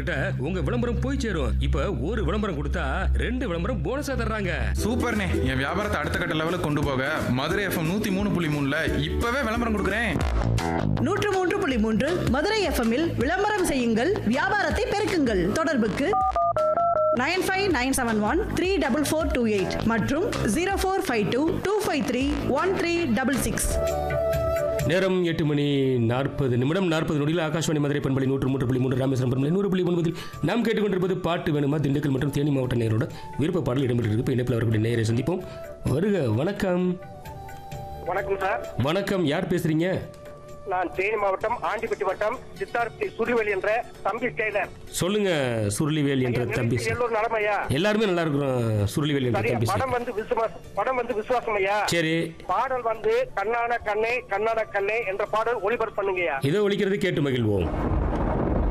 கிட்ட உங்க விளம்பரம் போய் சேரும் இப்ப ஒரு விளம்பரம் கொடுத்தா ரெண்டு விளம்பரம் போனஸா தர்றாங்க சூப்பர்ண்ணே என் வியாபாரத்தை அடுத்த கட்ட லெவலுக்கு கொண்டு போக மதுரை எஃப்எம் நூத்தி மூணு புள்ளி மூணுல இப்பவே விளம்பரம் கொடுக்குறேன் நூற்று மூன்று புள்ளி மூன்று மதுரை எஃப்எம்மில் விளம்பரம் செய்யுங்கள் வியாபாரத்தை பெருக்குங்கள் தொடர்புக்கு nine five nine seven one three double four two eight மற்றும் zero four five two two five three one three double six நேரம் எட்டு மணி நாற்பது நிமிடம் நாற்பது நொடியில் ஆகாஷ்வாணி மதுரை பண்பலை நூற்று மூன்று புள்ளி மூன்று ராமேஸ்வரம் பண்பலை நூறு புள்ளி ஒன்பதில் நாம் கேட்டுக்கொண்டிருப்பது பாட்டு வேணுமா திண்டுக்கல் மற்றும் தேனி மாவட்ட நேரோட விருப்ப பாடல் இடம்பெற்றிருக்கு இப்போ இணைப்பில் வரக்கூடிய நேரை சந்திப்போம் வருக வணக்கம் வணக்கம் சார் வணக்கம் யார் பேசுறீங்க நான் தேனி மாவட்டம் ஆண்டிப்பட்டி வட்டம் சித்தார்த்தி சுரிவெளி என்ற தம்பி டெய்லர் சொல்லுங்க சுருளிவேல் என்ற தம்பி எல்லோரும் நலமையா எல்லாருமே நல்லா இருக்கிறோம் சுருளிவேல் என்ற சரியா தம்பி படம் வந்து விசுவாசம் படம் வந்து விசுவாசம் ஐயா சரி பாடல் வந்து கண்ணான கண்ணே கண்ணான கண்ணே என்ற பாடல் ஒளிபரப்பு பண்ணுங்கய்யா இதோ ஒழிக்கிறது கேட்டு மகிழ்வோம்